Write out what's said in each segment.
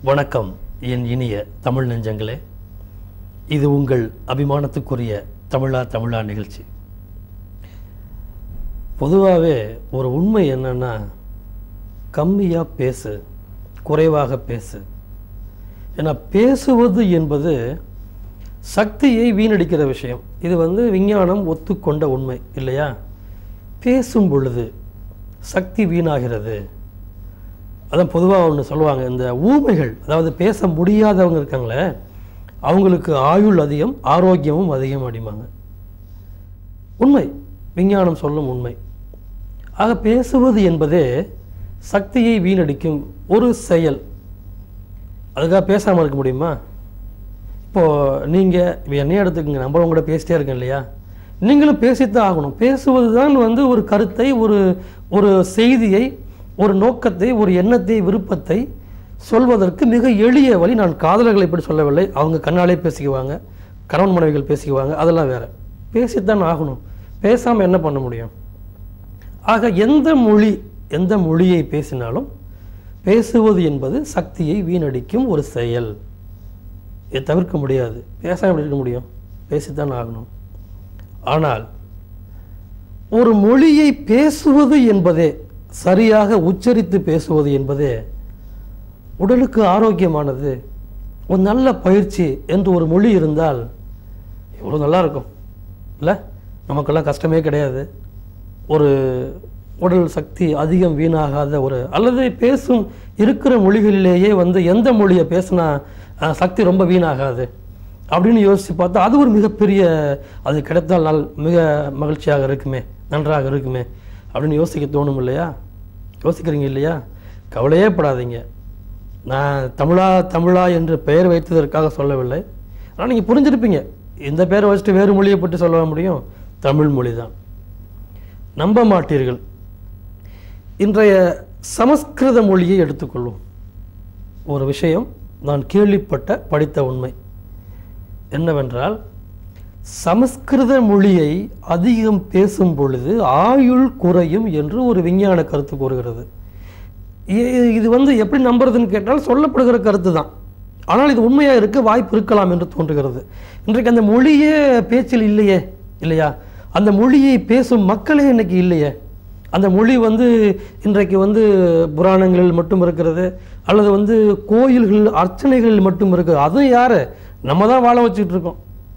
வணக்கம் என் இனிய தமிழ் நெஞ்சங்களே இது உங்கள் அபிமானத்துக்குரிய தமிழா தமிழா நிகழ்ச்சி பொதுவாகவே ஒரு உண்மை என்னன்னா கம்மியாக பேசு குறைவாக பேசு ஏன்னா பேசுவது என்பது சக்தியை வீணடிக்கிற விஷயம் இது வந்து விஞ்ஞானம் ஒத்துக்கொண்ட உண்மை இல்லையா பேசும் பொழுது சக்தி வீணாகிறது அதான் பொதுவாக ஒன்று சொல்லுவாங்க இந்த ஊமைகள் அதாவது பேச முடியாதவங்க இருக்காங்களே அவங்களுக்கு ஆயுள் அதிகம் ஆரோக்கியமும் அதிகம் அப்படிம்பாங்க உண்மை விஞ்ஞானம் சொல்லும் உண்மை ஆக பேசுவது என்பதே சக்தியை வீணடிக்கும் ஒரு செயல் அதுக்காக பேசாமல் இருக்க முடியுமா இப்போது நீங்கள் இப்போ என்னையே எடுத்துக்கங்க நம்ம கூட பேசிட்டே இருக்கேன் இல்லையா நீங்களும் பேசித்தான் ஆகணும் பேசுவது தான் வந்து ஒரு கருத்தை ஒரு ஒரு செய்தியை ஒரு நோக்கத்தை ஒரு எண்ணத்தை விருப்பத்தை சொல்வதற்கு மிக எளிய வழி நான் காதலர்களை இப்படி சொல்லவில்லை அவங்க கண்ணாலே பேசிக்குவாங்க கணவன் மனைவிகள் பேசிக்குவாங்க அதெல்லாம் வேற பேசித்தான் ஆகணும் பேசாமல் என்ன பண்ண முடியும் ஆக எந்த மொழி எந்த மொழியை பேசினாலும் பேசுவது என்பது சக்தியை வீணடிக்கும் ஒரு செயல் இதை தவிர்க்க முடியாது பேசாம எப்படி இருக்க முடியும் பேசித்தான் ஆகணும் ஆனால் ஒரு மொழியை பேசுவது என்பதே சரியாக உச்சரித்து பேசுவது என்பதே உடலுக்கு ஆரோக்கியமானது ஒரு நல்ல பயிற்சி என்று ஒரு மொழி இருந்தால் எவ்வளோ நல்லா இருக்கும் இல்லை நமக்கெல்லாம் கஷ்டமே கிடையாது ஒரு உடல் சக்தி அதிகம் வீணாகாத ஒரு அல்லது பேசும் இருக்கிற மொழிகளிலேயே வந்து எந்த மொழியை பேசினா அஹ், சக்தி ரொம்ப வீணாகாது அப்படின்னு யோசித்து பார்த்தா அது ஒரு மிகப்பெரிய அது கிடைத்தால் நாள் மிக மகிழ்ச்சியாக இருக்குமே நன்றாக இருக்குமே அப்படின்னு யோசிக்க தோணும் இல்லையா யோசிக்கிறீங்க இல்லையா கவலையே படாதீங்க நான் தமிழா தமிழா என்று பெயர் வைத்ததற்காக சொல்லவில்லை ஆனால் நீங்கள் புரிஞ்சிருப்பீங்க இந்த பேரை வச்சுட்டு வேறு மொழியை பற்றி சொல்ல முடியும் தமிழ் மொழி தான் நம்ப மாட்டீர்கள் இன்றைய சமஸ்கிருத மொழியை எடுத்துக்கொள்வோம் ஒரு விஷயம் நான் கேள்விப்பட்ட படித்த உண்மை என்னவென்றால் சமஸ்கிருத மொழியை அதிகம் பேசும் பொழுது ஆயுள் குறையும் என்று ஒரு விஞ்ஞான கருத்து கூறுகிறது இ- இது வந்து எப்படி நம்புறதுன்னு கேட்டால் சொல்லப்படுகிற கருத்து தான் ஆனால் இது உண்மையாக இருக்க வாய்ப்பு இருக்கலாம் என்று தோன்றுகிறது இன்றைக்கு அந்த மொழியே பேச்சில் இல்லையே இல்லையா அந்த மொழியை பேசும் மக்களே இன்னைக்கு இல்லையே அந்த மொழி வந்து இன்றைக்கு வந்து புராணங்களில் மட்டும் இருக்கிறது அல்லது வந்து கோயில்கள் அர்ச்சனைகளில் மட்டும் இருக்குது அதுவும் யார் நம்ம தான் வாழ வச்சுட்டு இருக்கோம்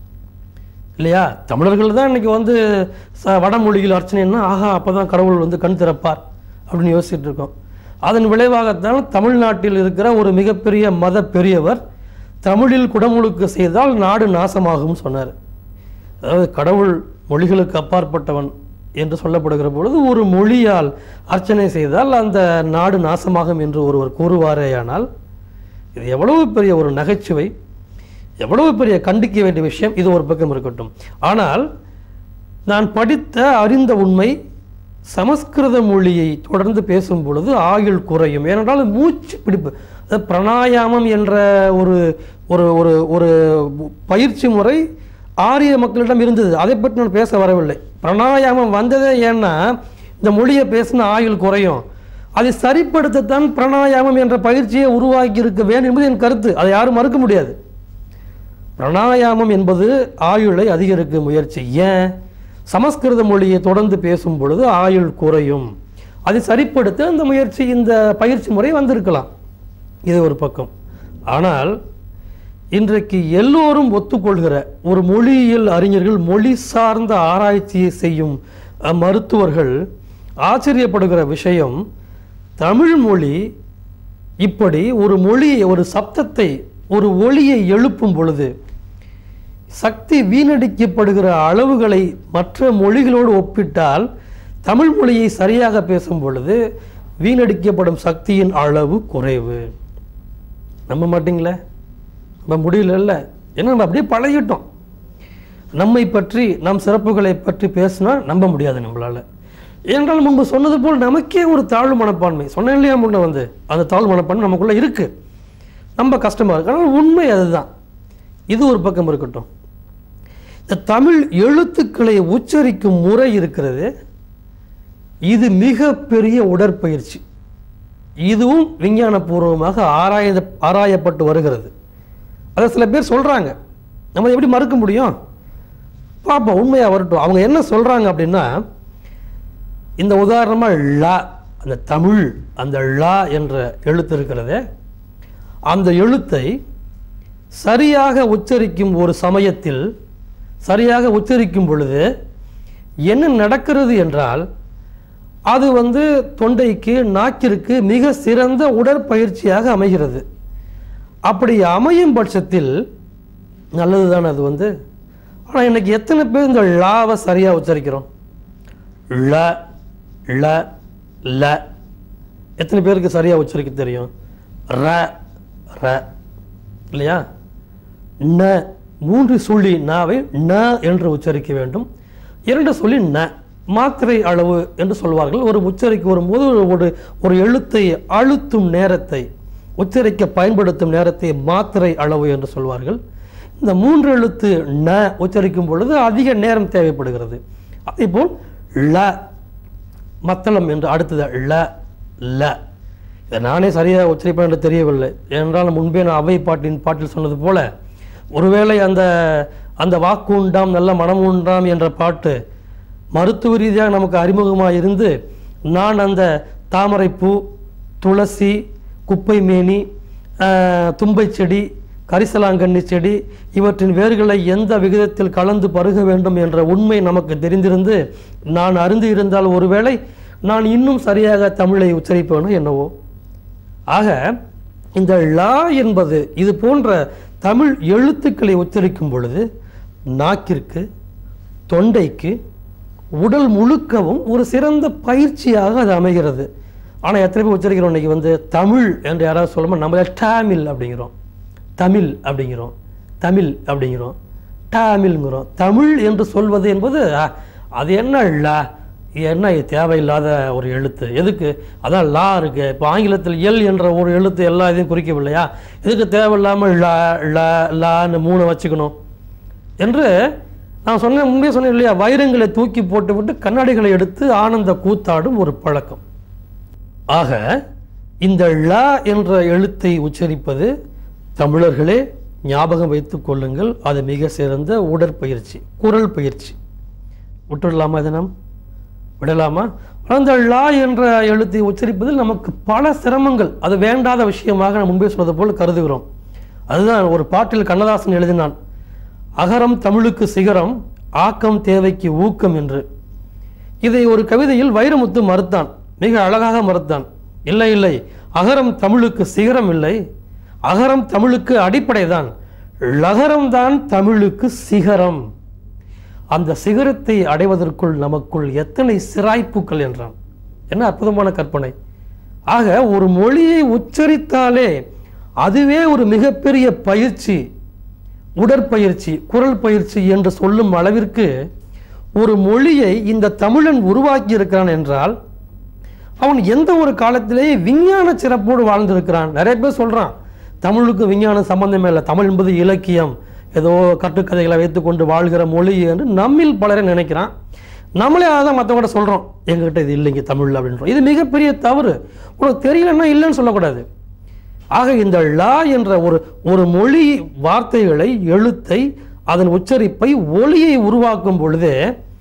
இல்லையா தமிழர்கள் தான் இன்னைக்கு வந்து ச வடமொழியில் அர்ச்சனைன்னா ஆஹா அப்போ தான் கடவுள் வந்து கண் திறப்பார் அப்படின்னு யோசிச்சுட்டு இருக்கோம் அதன் விளைவாகத்தான் தமிழ்நாட்டில் இருக்கிற ஒரு மிகப்பெரிய மத பெரியவர் தமிழில் குடமுழுக்கு செய்தால் நாடு நாசமாகும் சொன்னார் அதாவது கடவுள் மொழிகளுக்கு அப்பாற்பட்டவன் என்று சொல்லப்படுகிற பொழுது ஒரு மொழியால் அர்ச்சனை செய்தால் அந்த நாடு நாசமாகும் என்று ஒருவர் கூறுவாரேயானால் இது எவ்வளவு பெரிய ஒரு நகைச்சுவை எவ்வளவு பெரிய கண்டிக்க வேண்டிய விஷயம் இது ஒரு பக்கம் இருக்கட்டும் ஆனால் நான் படித்த அறிந்த உண்மை சமஸ்கிருத மொழியை தொடர்ந்து பேசும் பொழுது ஆயுள் குறையும் ஏனென்றால் மூச்சு பிடிப்பு அதாவது பிராணாயாமம் என்ற ஒரு ஒரு ஒரு ஒரு பயிற்சி முறை ஆரிய மக்களிடம் இருந்தது அதை பற்றி நான் பேச வரவில்லை பிராணாயாமம் வந்ததே ஏன்னா இந்த மொழியை பேசின ஆயுள் குறையும் அதை சரிப்படுத்தத்தான் பிராணாயாமம் என்ற பயிற்சியை உருவாக்கி இருக்க வேண்டும் என்பது என் கருத்து அதை யாரும் மறுக்க முடியாது பிராணாயாமம் என்பது ஆயுளை அதிகரிக்க முயற்சி ஏன் சமஸ்கிருத மொழியை தொடர்ந்து பேசும் பொழுது ஆயுள் குறையும் அதை சரிப்படுத்த அந்த முயற்சி இந்த பயிற்சி முறை வந்திருக்கலாம் இது ஒரு பக்கம் ஆனால் இன்றைக்கு எல்லோரும் ஒத்துக்கொள்கிற ஒரு மொழியியல் அறிஞர்கள் மொழி சார்ந்த ஆராய்ச்சியை செய்யும் அஹ், மருத்துவர்கள் ஆச்சரியப்படுகிற விஷயம் தமிழ் மொழி இப்படி ஒரு மொழியை ஒரு சப்தத்தை ஒரு ஒளியை எழுப்பும் பொழுது சக்தி வீணடிக்கப்படுகிற அளவுகளை மற்ற மொழிகளோடு ஒப்பிட்டால் தமிழ் மொழியை சரியாக பேசும் பொழுது வீணடிக்கப்படும் சக்தியின் அளவு குறைவு நம்ப மாட்டீங்களே நம்ம முடியலல்ல ஏன்னா நம்ம அப்படியே பழகிட்டோம் நம்மை பற்றி நம் சிறப்புகளை பற்றி பேசினா நம்ப முடியாது நம்மளால ஏனென்றால் முன்பு சொன்னது போல் நமக்கே ஒரு தாழ்வு மனப்பான்மை சொன்னேன் இல்லையா முன்ன வந்து அந்த தாழ்வு மனப்பான்மை நமக்குள்ள இருக்கு ரொம்ப கஷ்டமா இருக்கு ஆனால் உண்மை அதுதான் இது ஒரு பக்கம் இருக்கட்டும் இந்த தமிழ் எழுத்துக்களை உச்சரிக்கும் முறை இருக்கிறது இது மிகப்பெரிய உடற்பயிற்சி இதுவும் விஞ்ஞானபூர்வமாக ஆராய ஆராயப்பட்டு வருகிறது அதை சில பேர் சொல்கிறாங்க நம்ம எப்படி மறுக்க முடியும் பார்ப்போம் உண்மையாக வரட்டும் அவங்க என்ன சொல்கிறாங்க அப்படின்னா இந்த உதாரணமாக ல அந்த தமிழ் அந்த ல என்ற எழுத்து இருக்கிறதே அந்த எழுத்தை சரியாக உச்சரிக்கும் ஒரு சமயத்தில் சரியாக உச்சரிக்கும் பொழுது என்ன நடக்கிறது என்றால் அது வந்து தொண்டைக்கு நாக்கிற்கு மிக சிறந்த உடற்பயிற்சியாக அமைகிறது அப்படி அமையும் பட்சத்தில் நல்லது தான் அது வந்து ஆனால் இன்னைக்கு எத்தனை பேர் இந்த லாவை சரியாக உச்சரிக்கிறோம் ல ல ல எத்தனை பேருக்கு சரியாக உச்சரிக்க தெரியும் ர ர இல்லையா ந மூன்று சொல்லி நாவை ந என்று உச்சரிக்க வேண்டும் இரண்டு சொல்லி ந மாத்திரை அளவு என்று சொல்வார்கள் ஒரு உச்சரிக்க வரும்போது ஒரு ஒரு எழுத்தை அழுத்தும் நேரத்தை உச்சரிக்க பயன்படுத்தும் நேரத்தை மாத்திரை அளவு என்று சொல்வார்கள் இந்த மூன்று எழுத்து ந உச்சரிக்கும் பொழுது அதிக நேரம் தேவைப்படுகிறது அதேபோல் ல மத்தளம் என்று அடுத்தது ல ல இதை நானே சரியாக உச்சரிப்பேன் என்று தெரியவில்லை ஏனென்றால் முன்பே நான் அவை பாட்டின் பாட்டில் சொன்னது போல ஒருவேளை அந்த அந்த வாக்கு உண்டாம் நல்ல மனம் உண்டாம் என்ற பாட்டு மருத்துவ ரீதியாக நமக்கு அறிமுகமாக இருந்து நான் அந்த தாமரைப்பூ துளசி குப்பை மேனி ஆஹ், தும்பை செடி கரிசலாங்கண்ணி செடி இவற்றின் வேர்களை எந்த விகிதத்தில் கலந்து பருக வேண்டும் என்ற உண்மை நமக்கு தெரிந்திருந்து நான் அருந்து இருந்தால் ஒருவேளை நான் இன்னும் சரியாக தமிழை உச்சரிப்பேனோ என்னவோ ஆக இந்த லா என்பது இது போன்ற தமிழ் எழுத்துக்களை உச்சரிக்கும் பொழுது நாக்கிற்கு தொண்டைக்கு உடல் முழுக்கவும் ஒரு சிறந்த பயிற்சியாக அது அமைகிறது ஆனால் எத்தனை பேர் உச்சரிக்கிறோம் இன்னைக்கு வந்து தமிழ் என்று யாராவது சொல்லும்போது நம்ம டாமில் அப்படிங்கிறோம் தமிழ் அப்படிங்கிறோம் தமிழ் அப்படிங்கிறோம் டாமில்ங்கிறோம் தமிழ் என்று சொல்வது என்பது அ, அது என்ன லா இது என்ன இது தேவையில்லாத ஒரு எழுத்து எதுக்கு அதான் லா இருக்கு இப்போ ஆங்கிலத்தில் எல் என்ற ஒரு எழுத்து எல்லா இதையும் குறிக்கவில்லையா எதுக்கு தேவையில்லாமல் ல ல லான்னு மூணு வச்சுக்கணும் என்று நான் சொன்னேன் முன்பே சொன்னேன் இல்லையா வைரங்களை தூக்கி போட்டுவிட்டு கண்ணாடிகளை எடுத்து ஆனந்த கூத்தாடும் ஒரு பழக்கம் ஆக இந்த ல என்ற எழுத்தை உச்சரிப்பது தமிழர்களே ஞாபகம் வைத்துக் கொள்ளுங்கள் அது மிக சிறந்த உடற்பயிற்சி குரல் பயிற்சி விட்டுடலாமா இதை நாம் விடலாமா அந்த லா என்ற எழுத்தை உச்சரிப்பதில் நமக்கு பல சிரமங்கள் அது வேண்டாத விஷயமாக நான் முன்பே சொன்னது போல் கருதுகிறோம் அதுதான் ஒரு பாட்டில் கண்ணதாசன் எழுதினான் அகரம் தமிழுக்கு சிகரம் ஆக்கம் தேவைக்கு ஊக்கம் என்று இதை ஒரு கவிதையில் வைரமுத்து மறுத்தான் மிக அழகாக மறுத்தான் இல்லை இல்லை அகரம் தமிழுக்கு சிகரம் இல்லை அகரம் தமிழுக்கு அடிப்படைதான் லகரம் தான் தமிழுக்கு சிகரம் அந்த சிகரத்தை அடைவதற்குள் நமக்குள் எத்தனை சிராய்ப்புக்கள் என்றான் என்ன அற்புதமான கற்பனை ஆக ஒரு மொழியை உச்சரித்தாலே அதுவே ஒரு மிகப்பெரிய பயிற்சி உடற்பயிற்சி குரல் பயிற்சி என்று சொல்லும் அளவிற்கு ஒரு மொழியை இந்த தமிழன் உருவாக்கி இருக்கிறான் என்றால் அவன் எந்த ஒரு காலத்திலேயே விஞ்ஞான சிறப்போடு வாழ்ந்திருக்கிறான் நிறைய பேர் சொல்றான் தமிழுக்கு விஞ்ஞானம் சம்பந்தமே இல்லை தமிழ் என்பது இலக்கியம் ஏதோ கட்டுக்கதைகளை வைத்துக்கொண்டு வாழ்கிற மொழி என்று நம்மில் பலரை நினைக்கிறான் நம்மளே அதான் மற்றவங்க சொல்கிறோம் எங்ககிட்ட இது இல்லைங்க தமிழ் அப்படின்றோம் இது மிகப்பெரிய தவறு உனக்கு தெரியலன்னா இல்லைன்னு சொல்லக்கூடாது ஆக இந்த லா என்ற ஒரு ஒரு மொழி வார்த்தைகளை எழுத்தை அதன் உச்சரிப்பை ஒளியை உருவாக்கும் பொழுதே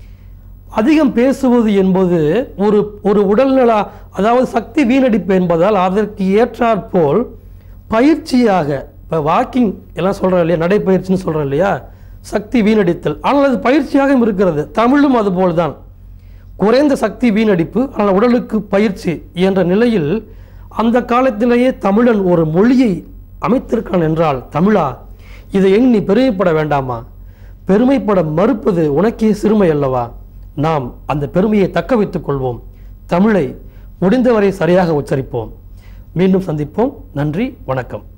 அதிகம் பேசுவது என்பது ஒரு ஒரு உடல்நல அதாவது சக்தி வீணடிப்பு என்பதால் அதற்கு ஏற்றாற்போல் பயிற்சியாக இப்போ வாக்கிங் எல்லாம் சொல்கிறோம் இல்லையா நடைப்பயிற்சின்னு சொல்கிறோம் இல்லையா சக்தி வீணடித்தல் ஆனால் அது பயிற்சியாகவும் இருக்கிறது தமிழும் அதுபோல் தான் குறைந்த சக்தி வீணடிப்பு ஆனால் உடலுக்கு பயிற்சி என்ற நிலையில் அந்த காலத்திலேயே தமிழன் ஒரு மொழியை அமைத்திருக்கான் என்றால் தமிழா இதை எண்ணி பெருமைப்பட வேண்டாமா பெருமைப்பட மறுப்பது உனக்கே சிறுமை அல்லவா நாம் அந்த பெருமையை தக்க வைத்துக் கொள்வோம் தமிழை முடிந்தவரை சரியாக உச்சரிப்போம் மீண்டும் சந்திப்போம் நன்றி வணக்கம்